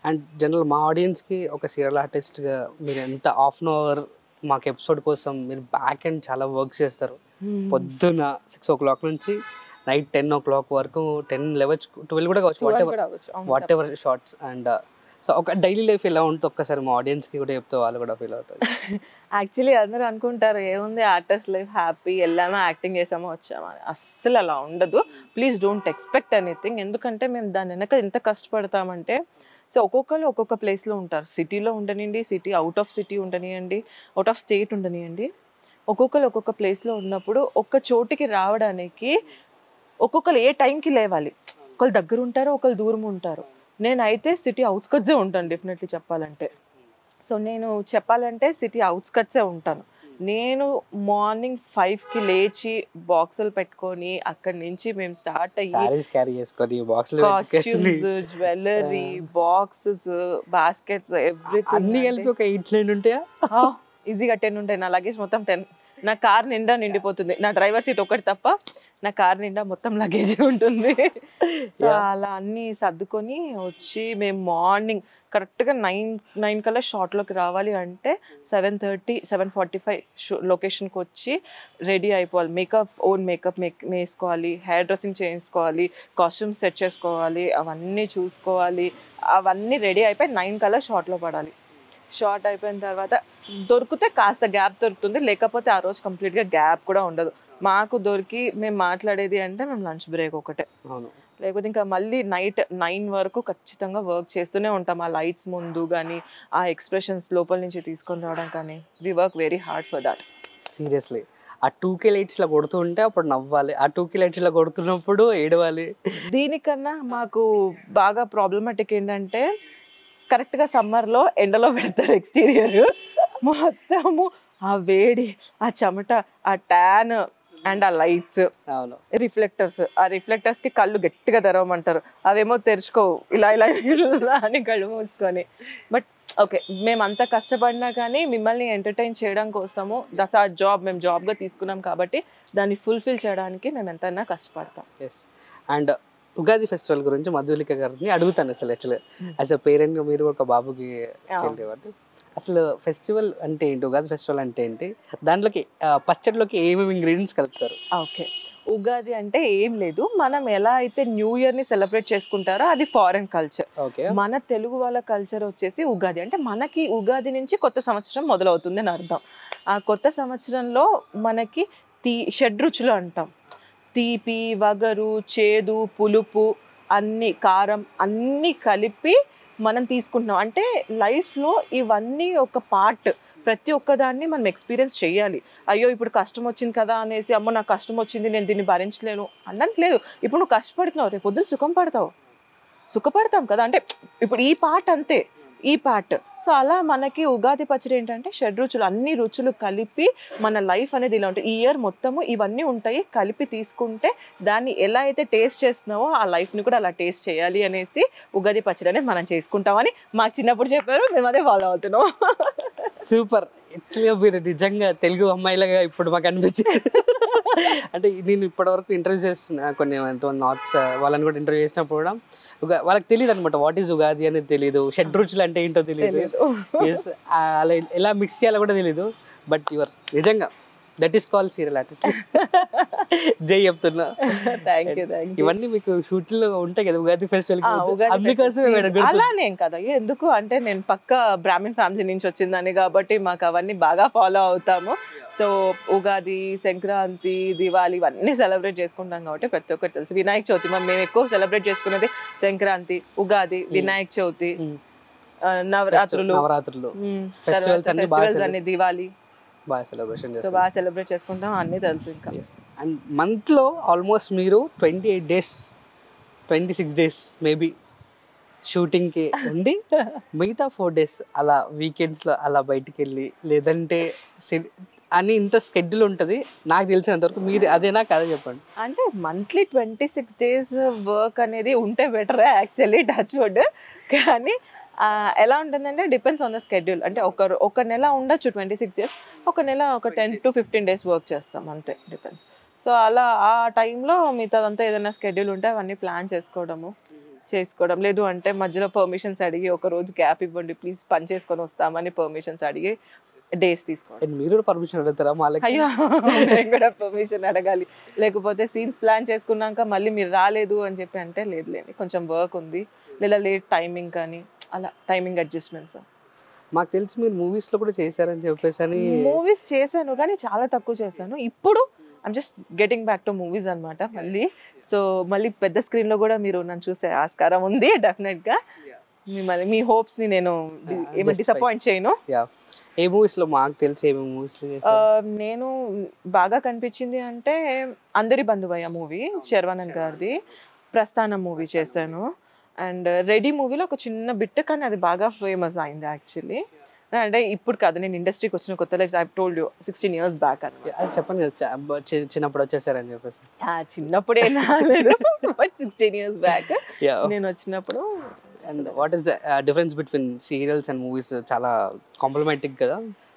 And general మా ఆడియన్స్కి ఒక సీరియల్ ఆర్టిస్ట్గా మీరు ఎంత హాఫ్ అన్ అవర్ మాకు ఎపిసోడ్ కోసం మీరు బ్యాక్ అండ్ చాలా వర్క్ చేస్తారు పొద్దున సిక్స్ ఓ క్లాక్ నుంచి నైట్ టెన్ ఓ క్లాక్ వరకు టెన్ లెవెన్ ట్వెల్వ్ కూడా కావచ్చు వాట్ ఎవర్ కూడా అవ్వచ్చు. అవును, whatever shots and so ఒక డైలీ లైఫ్ ఎలా ఉంటుంది ఒక్కసారి మా ఆడియన్స్కి కూడా చెప్తే వాళ్ళు కూడా ఫీల్ అవుతారు యాక్చువల్లీ అందరూ అనుకుంటారు ఏముంది ఆర్టిస్ట్ లైఫ్ హ్యాపీ వెళ్ళామా యాక్టింగ్ చేసామా వచ్చామా అని. అస్సలు అలా ఉండదు ప్లీజ్ డోంట్ ఎక్స్పెక్ట్ ఎనీథింగ్ ఎందుకంటే మేము దాని వెనక ఎంత కష్టపడతామంటే సో ఒక్కొక్కరు ఒక్కొక్క ప్లేస్లో ఉంటారు సిటీలో ఉండనివ్వండి సిటీ అవుట్ ఆఫ్ సిటీ ఉండనివ్వండి అవుట్ ఆఫ్ స్టేట్ ఉండనివ్వండి ఒక్కొక్కరు ఒక్కొక్క ప్లేస్లో ఉన్నప్పుడు ఒక్క చోటికి రావడానికి ఒక్కొక్కరు ఏ టైంకి లేవాలి ఒకళ్ళు దగ్గర ఉంటారు ఒకళ్ళు దూరం ఉంటారు నేనైతే సిటీ అవుట్స్కట్సే ఉంటాను డెఫినెట్లీ చెప్పాలంటే సో నేను చెప్పాలంటే సిటీ అవుట్స్కట్సే ఉంటాను నేను మార్నింగ్ ఫైవ్కి లేచి బాక్సులు పెట్టుకొని అక్కడి నుంచి మేము స్టార్ట్ అయ్యి శారీస్ క్యారీ చేసుకొని బాక్స్లో కాస్ట్యూమ్స్ జ్యువెలరీ బాక్సెస్ బాస్కెట్స్ అన్ని కలిపి ఎవ్రీథింగ్ ఒక ఎయిట్ లైన్ ఉంటాయా ఈజీగా టెన్ ఉంటాయి నా లగేజ్ మొత్తం టెన్ నా కార్ నిండా నిండిపోతుంది నా డ్రైవర్ సీట్ ఒకటి తప్ప నా కార్ నిండా మొత్తం లగేజ్ ఉంటుంది సో Yeah. అలా అన్ని సర్దుకొని వచ్చి మేము మార్నింగ్ కరెక్ట్గా నైన్ నైన్ కల్లా షార్ట్లోకి రావాలి అంటే seven thirty seven forty five లొకేషన్కి వచ్చి రెడీ అయిపోవాలి మేకప్ ఓన్ మేకప్ మేక్ వేసుకోవాలి హెయిర్ డ్రెస్సింగ్ చేయించుకోవాలి కాస్ట్యూమ్స్ సెట్ చేసుకోవాలి అవన్నీ చూసుకోవాలి అవన్నీ రెడీ అయిపోయి నైన్ కల్లా షార్ట్లో పడాలి షార్ట్ అయిపోయిన తర్వాత దొరికితే కాస్త గ్యాప్ దొరుకుతుంది లేకపోతే ఆ రోజు కంప్లీట్గా గ్యాప్ కూడా ఉండదు మాకు దొరికి మేము మాట్లాడేది అంటే మేము లంచ్ బ్రేక్ ఒకటే అవును లేకపోతే ఇంకా మళ్ళీ నైట్ నైన్ వరకు ఖచ్చితంగా వర్క్ చేస్తూనే ఉంటాం ఆ లైట్స్ ముందు కానీ ఆ ఎక్స్ప్రెషన్స్ లోపల నుంచి తీసుకొని రావడం కానీ we work very hard for that seriously ఆ టూ కే లైట్స్ ఇలా కొడుతుంటే అప్పుడు నవ్వాలి ఆ టూ కే లైట్స్ ఇలా కొడుతున్నప్పుడు ఏడవాలి దీనికన్నా మాకు బాగా ప్రాబ్లమాటిక్ ఏంటంటే కరెక్ట్గా సమ్మర్లో ఎండలో పెడతారు ఎక్స్టీరియర్ మొత్తము ఆ వేడి ఆ చెమట ఆ ట్యాన్ అండ్ ఆ లైట్స్ అవును రిఫ్లెక్టర్స్ ఆ రిఫ్లెక్టర్స్ కి కళ్ళు గట్టిగా తెరవమంటారు అవేమో తెరుచుకోవు ఇలా ఇలా ఇలా అని కళ్ళు మూసుకొని బట్ ఓకే మేము అంత కష్టపడినా కానీ మిమ్మల్ని ఎంటర్టైన్ చేయడం కోసము దట్స్ ఆ జాబ్ మేము జాబ్గా తీసుకున్నాం కాబట్టి దాన్ని ఫుల్ఫిల్ చేయడానికి మేము ఎంతైనా కష్టపడతాం ఎస్ అండ్ ఉగాది ఫెస్టివల్ గురించి మధులిక గారిని అడుగుతాను అసలు యాక్చువల్లీ యాజ్ అ పేరెంట్గా మీరు ఒక బాబుకి చెల్లి కాబట్టి అసలు ఫెస్టివల్ అంటే ఏంటి ఉగాది ఫెస్టివల్ అంటే ఏంటి దాంట్లోకి ఆ, పచ్చడిలోకి ఏమేమి ఇంగ్రీడియంట్స్ కలుపుతారు ఓకే ఉగాది అంటే ఏం లేదు మనం ఎలా అయితే న్యూ ఇయర్ ని సెలబ్రేట్ చేసుకుంటారో అది ఫారెన్ కల్చర్ ఓకే మన తెలుగు వాళ్ళ కల్చర్ వచ్చేసి ఉగాది అంటే మనకి ఉగాది నుంచి కొత్త సంవత్సరం మొదలవుతుంది అని అర్థం ఆ కొత్త సంవత్సరంలో మనకి తీ షడ్రుచులు అంటాం తీపి వగరు చేదు పులుపు అన్ని కారం అన్నీ కలిపి మనం తీసుకుంటున్నాం అంటే లైఫ్లో ఇవన్నీ ఒక పార్ట్ ప్రతి ఒక్కదాన్ని మనం ఎక్స్పీరియన్స్ చేయాలి అయ్యో ఇప్పుడు కష్టం వచ్చింది కదా అనేసి అమ్మో నాకు కష్టం వచ్చింది నేను దీన్ని భరించలేను అన్నట్లేదు ఇప్పుడు నువ్వు కష్టపడుతున్నావు రేపు పొద్దున్న సుఖం పడతావు సుఖపడతాం కదా అంటే ఇప్పుడు ఈ పార్ట్ అంతే ఈ పార్ట్ సో అలా మనకి ఉగాది పచ్చడి ఏంటంటే షడ్ రుచులు అన్ని రుచులు కలిపి మన లైఫ్ అనేది ఇలా ఉంటుంది ఈ ఇయర్ మొత్తము ఇవన్నీ ఉంటాయి కలిపి తీసుకుంటే దాన్ని ఎలా అయితే టేస్ట్ చేస్తున్నావో ఆ లైఫ్ని కూడా అలా టేస్ట్ చేయాలి అనేసి ఉగాది పచ్చడి అనేది మనం చేసుకుంటామని మాకు చిన్నప్పుడు చెప్పారు మేము అదే ఫాలో అవుతున్నాం సూపర్ యాక్చువల్గా మీరు నిజంగా తెలుగు అమ్మాయిలుగా ఇప్పుడు మాకు అనిపించింది అంటే నేను ఇప్పటివరకు ఇంటర్వ్యూ చేస్తున్నా కొన్ని ఎంతమంది నార్త్స్ వాళ్ళని కూడా ఇంటర్వ్యూ చేసినప్పుడు కూడా ఉగా వాళ్ళకి తెలియదు అనమాట వాట్ ఈస్ ఉగాది అనేది తెలియదు షడ్ రుచులు అంటే ఏంటో తెలియదు ఎస్ అలా ఎలా మిక్స్ చేయాలో కూడా తెలియదు బట్ యువర్ నిజంగా that is call serial artist జై చెప్తున్నా థ్యాంక్ యూ థ్యాంక్ యూ ఇవన్నీ మీకు షూట్లో ఉంటాయి కదా ఉగాది ఫెస్టివల్ ఆ, ఉగాది అందుకోసమే festival. మేడం అలానేం కదా ఎందుకు అంటే నేను పక్క బ్రాహ్మణ్ ఫ్యామిలీ నుంచి వచ్చిందని కాబట్టి మాకు అవన్నీ బాగా ఫాలో అవుతాము సో ఉగాది సంక్రాంతి దివాళి ఇవన్నీ సెలబ్రేట్ చేసుకుంటాం కాబట్టి ప్రతి ఒక్కటి తెలుసు వినాయక చవితి మరి మేము ఎక్కువ సెలబ్రేట్ చేసుకున్నది సంక్రాంతి ఉగాది వినాయక చవితి Mm. ఆ, నవరాత్రులు నవరాత్రులు Mm, Festivals తర్వాత అన్ని బాగా festivals అన్ని దివాళి బాగా సెలబ్రేషన్ సో చేస్తారు బాగా సెలబ్రేట్ చేసుకుంటాం అన్ని తెలుసు ఇంకా అండ్ మంత్లో ఆల్మోస్ట్ మీరు twenty eight days twenty six days maybe షూటింగ్కి ఉండి మిగతా ఫోర్ డేస్ అలా వీకెండ్స్లో అలా బయటికి వెళ్ళి లేదంటే సి- అని ఇంత స్కెడ్యూల్ ఉంటుంది నాకు తెలిసినంతవరకు మీరు అదేనా కదా చెప్పండి అంటే monthly twenty six days work అనేది ఉంటే బెటర్ యాక్చువల్లీ టచ్ వుడ్ కానీ ఆ, ఎలా ఉంటుందంటే డిపెండ్స్ ఆన్ ద స్కెడ్యూల్ అంటే ఒక రో- ఒక నెల ఉండొచ్చు ట్వంటీ సిక్స్ డేస్ ఒక నెల ఒక ten to fifteen days work చేస్తాం అంతే డిపెండ్స్ సో అలా ఆ టైంలో మిగతాదంతా ఏదైనా స్కెడ్యూల్ ఉంటే అవన్నీ ప్లాన్ చేసుకోవడము చేసుకోవడం లేదు అంటే మధ్యలో పర్మిషన్స్ అడిగి ఒక రోజు గ్యాప్ ఇవ్వండి ప్లీజ్ పని చేసుకొని వస్తామని పర్మిషన్స్ అడిగి డేస్ తీసుకోవడం అండ్ మీరు కూడా పర్మిషన్ అడుగుతారా వాళ్ళకి అయ్యో నేను కూడా పర్మిషన్ అడగాలి లేకపోతే సీన్స్ ప్లాన్ చేసుకున్నాక మళ్ళీ మీరు రాలేదు అని చెప్పి అంటే లేదు లేండి కొంచెం వర్క్ ఉంది లేదా లేట్ టైమింగ్ కానీ అలా టైమింగ్ అడ్జస్ట్మెంట్స్ మాకు తెలిసి మీరు మూవీస్ లో కూడా చేశారని చెప్పేసి అని మూవీస్ చేశాను కానీ చాలా తక్కువ చేశాను ఇప్పుడు I'm just getting back to movies అన్నమాట మళ్ళీ సో మళ్ళీ పెద్ద స్క్రీన్ లో కూడా మీరు నన్ను చూసే ఆస్కారం ఉంది డెఫినెట్ గా మిమ్మల్ని మీ హోప్స్ ని నేను ఏమైనా just డిసప్పాయింట్ చేయను యా ఏ మూవీస్ లో మాకు తెలిసి ఏమేమి మూవీస్ లో ఆ, చేశారు నేను బాగా కనిపించింది అంటే అందరి బంధువయ్య మూవీ శర్వానంద్ గారిది ప్రస్థానం మూవీ చేశాను అండ్ రెడీ మూవీలో ఒక చిన్న బిట్ కానీ అది బాగా ఫేమస్ అయింది యాక్చువల్లీ అంటే ఇప్పుడు కాదు నేను ఇండస్ట్రీకి వచ్చిన కొత్త life I told you sixteen years back అని అది చెప్పండి కదా చ- బ- చి- చిన్నప్పుడు వచ్చేసారని చెప్పేసి చిన్నప్పుడే రాలేదు but sixteen years back yeah నేను వచ్చినప్పుడు and what is the difference between serials and movies చాలా కాంప్లిమెంటిక్ కదా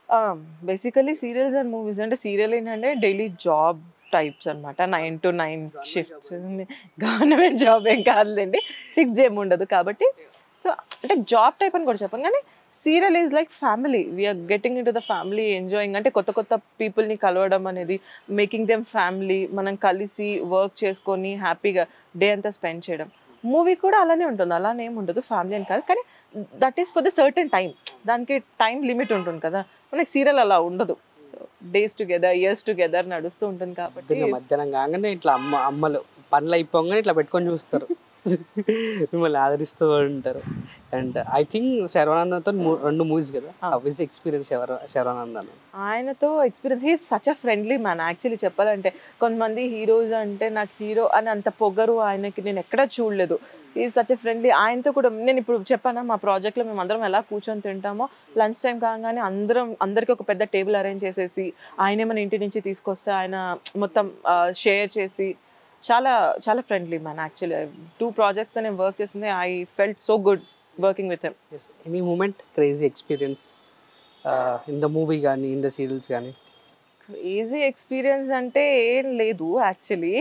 బేసికలీ సీరియల్స్ అండ్ మూవీస్ అంటే సీరియల్ ఏంటంటే డైలీ జాబ్ టైప్స్ అన్నమాట nine to nine shifts government job ఏం కాదులేండి ఫిక్స్ ఏమి ఉండదు కాబట్టి సో అంటే జాబ్ టైప్ అని కూడా చెప్పాను కానీ serial is like family we're getting into the family enjoying అంటే కొత్త కొత్త పీపుల్ని కలవడం అనేది మేకింగ్ దెమ్ ఫ్యామిలీ మనం కలిసి వర్క్ చేసుకొని హ్యాపీగా డే అంతా స్పెండ్ చేయడం మూవీ కూడా అలానే ఉంటుంది అలానే ఏమి ఉండదు ఫ్యామిలీ అని కాదు కానీ that is for the certain time దానికి టైం లిమిట్ ఉంటుంది కదా మనకి సీరియల్ అలా ఉండదు so days together years together నడుస్తూ ఉంటుంది కాబట్టి పొద్దున్న మధ్యాహ్నం కాగానే ఇట్లా అమ్మ అమ్మలు పనులు అయిపోగానే ఇట్లా పెట్టుకొని చూస్తారు మిమ్మల్ని ఆదరిస్తూ ఉంటారు అండ్ ఐ థింక్ శర్వానందంతో మూ- రెండు మూవీస్ కదా అవిస్ ఎక్స్పీరియన్స్ శర్వానందన్ ఆయనతో experience he such a friendly man actually చెప్పాలంటే కొంతమంది హీరోస్ అంటే నాకు హీరో అని అంత పొగరు ఆయనకి నేను ఎక్కడా చూడలేదు ఈ సచ్ ఎ ఫ్రెండ్లీ ఆయనతో కూడా నేను ఇప్పుడు చెప్పానా మా ప్రాజెక్ట్లో మేము అందరం ఎలా కూర్చొని తింటామో లంచ్ టైం కాగానే అందరం అందరికి ఒక పెద్ద టేబుల్ అరేంజ్ చేసేసి ఆయనే మన ఇంటి నుంచి తీసుకొస్తే ఆయన మొత్తం షేర్ చేసి చాలా చాలా friendly man actually two projects నేను వర్క్ చేసింది I felt so good working with him yes any moment crazy experience in the movie కానీ ఇన్ ద సీరియల్స్ కానీ ఈజీ ఎక్స్పీరియన్స్ అంటే ఏం లేదు actually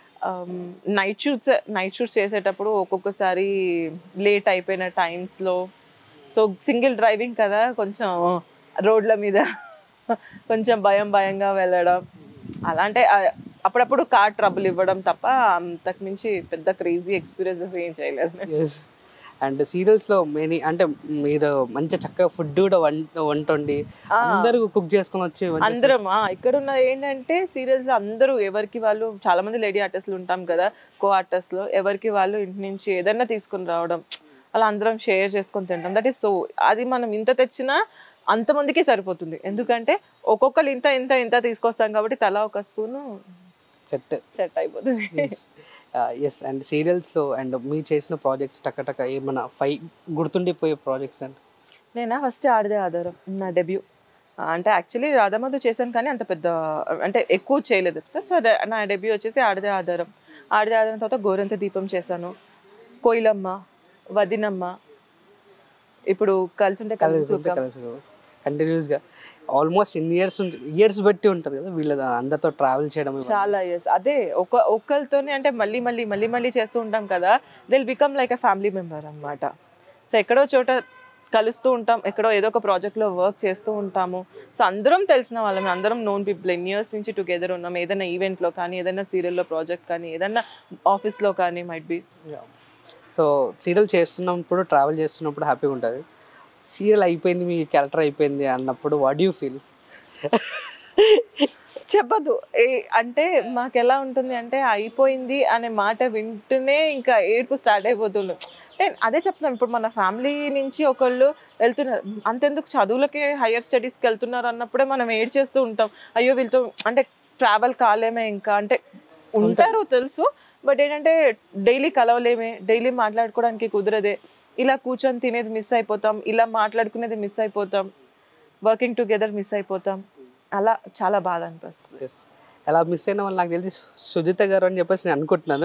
night shoots night shoots చేసేటప్పుడు ఒక్కొక్కసారి late అయిపోయిన టైమ్స్లో సో సింగిల్ డ్రైవింగ్ కదా కొంచెం రోడ్ల మీద కొంచెం భయం భయంగా వెళ్ళడం అలా అంటే ఆ, అప్పుడప్పుడు కార్ ట్రబుల్ ఇవ్వడం తప్ప అంతకు మించి పెద్ద క్రేజీ ఎక్స్పీరియన్సెస్ ఏం చేయలేదు నేను. ఎస్ అండ్ సీరియల్స్లో మెనీ అంటే మీరు మంచి చక్కగా ఫుడ్ కూడా వంట వంట వండి అందరూ కుక్ చేసుకొని వచ్చి మంచి- అందరం ఆ, ఇక్కడ ఉన్నది ఏంటంటే సీరియల్స్ లో అందరూ ఎవరికి వాళ్ళు చాలా మంది లేడీ ఆర్టిస్టులు ఉంటాం కదా కో ఆర్టిస్ట్ లో ఎవరికి వాళ్ళు ఇంటి నుంచి ఏదైనా తీసుకొని రావడం అలా అందరం షేర్ చేసుకొని తింటాం దట్ ఈస్ సో అది మనం ఇంత తెచ్చినా అంతమందికి సరిపోతుంది ఎందుకంటే ఒక్కొక్కరు ఇంత ఇంత ఇంత తీసుకొస్తాం కాబట్టి తలా ఒక స్పూన్ సెట్ సెట్ అయిపోతుంది ఎస్ అండ్ సీరియల్స్లో అండ్ మీరు చేసిన ప్రాజెక్ట్స్ టక టక ఏమన్నా ఫైవ్ గుర్తుండిపోయే ప్రాజెక్ట్స్ అండ్ నేనా ఫస్ట్ ఆడదే ఆధారం నా డెబ్యూ అంటే యాక్చువల్లీ రాధామధు చేశాను కానీ అంత పెద్ద అంటే ఎక్కువ చేయలేదు సార్ సో నా డెబ్యూ వచ్చేసి ఆడదే ఆధారం ఆడదే ఆధారం తర్వాత గోరంత దీపం చేశాను కోయిలమ్మ వదినమ్మ ఇప్పుడు కలిసి ఉంటే కలిసి కలిసి కలిసి కంటిన్యూస్గా ఆల్మోస్ట్ ఇన్ ఇయర్స్ నుంచి ఇయర్స్ బట్టి ఉంటుంది కదా వీళ్ళ అందరితో ట్రావెల్ చేయడం ఇవన్నీ. చాలా ఇయర్స్ అదే ఒక ఒక్కరితోనే అంటే మళ్ళీ మళ్ళీ మళ్ళీ మళ్ళీ చేస్తూ ఉంటాం కదా దిల్ become like a family member అన్నమాట సో ఎక్కడో చోట కలుస్తూ ఉంటాం ఎక్కడో ఏదో ఒక ప్రాజెక్ట్లో వర్క్ చేస్తూ ఉంటాము సో అందరం తెలిసిన వాళ్ళం అందరం నోన్ పీపుల్ ఎన్ ఇయర్స్ నుంచి టుగెదర్ ఉన్నాం ఏదైనా ఈవెంట్లో కానీ ఏదైనా సీరియల్లో ప్రాజెక్ట్ కానీ ఏదైనా ఆఫీస్లో కానీ మైట్ బి సో సీరియల్ చేస్తున్నప్పుడు ట్రావెల్ చేస్తున్నప్పుడు హ్యాపీగా ఉంటుంది సీరియల్ అయిపోయింది మీ క్యారెక్టర్ అయిపోయింది అన్నప్పుడు వాట్ యూ ఫీల్ చెప్పదు ఏ అంటే మాకు ఎలా ఉంటుంది అంటే అయిపోయింది అనే మాట వింటూనే ఇంకా ఏడుపు స్టార్ట్ అయిపోతుంది అంటే అదే చెప్తున్నాం ఇప్పుడు మన ఫ్యామిలీ నుంచి ఒకళ్ళు వెళ్తున్నారు అంతెందుకు చదువులకి హయ్యర్ స్టడీస్కి వెళ్తున్నారు అన్నప్పుడే మనం ఏడ్ చేస్తూ ఉంటాం అయ్యో వీళ్ళతో అంటే ట్రావెల్ కాలేమే ఇంకా అంటే ఉంటారు తెలుసు బట్ ఏంటంటే డైలీ కలవలేమే డైలీ మాట్లాడుకోవడానికి కుదరదే ఇలా కూర్చొని తినేది మిస్ అయిపోతాం ఇలా మాట్లాడుకునేది మిస్ అయిపోతాం వర్కింగ్ టుగెదర్ మిస్ అయిపోతాం అలా చాలా బాధ అనిపిస్తుంది ఎస్ అలా మిస్ అయిన వాళ్ళు నాకు తెలిసి సుజిత గారు అని చెప్పేసి నేను అనుకుంటున్నాను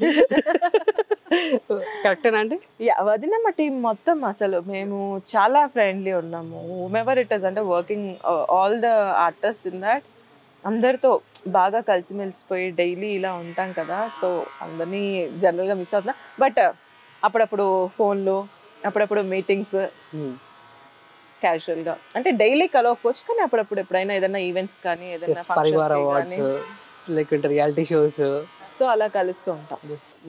కరెక్టేనా అండి యా వదిన మా టీం మొత్తం అసలు మేము చాలా ఫ్రెండ్లీ ఉన్నాము ఎవర్ ఇట్ ఇస్ అంటే working all the artist in that అందరితో బాగా కలిసిమెలిసిపోయి డైలీ ఇలా ఉంటాం కదా సో అందరినీ జనరల్గా మిస్ అవుతున్నా బట్ అప్పుడప్పుడు ఫోన్లు అప్పుడప్పుడు మీటింగ్స్ Hmm. గా అంటే డైలీ కలవకపోవచ్చు కానీ అప్పుడప్పుడు ఎప్పుడైనా ఏదైనా ఈవెంట్స్ కానీ ఏదైనా Yes, పరివార్ అవార్డ్స్ లేకుంటే రియాలిటీ షోస్ సో అలా కలుస్తూ ఉంటాం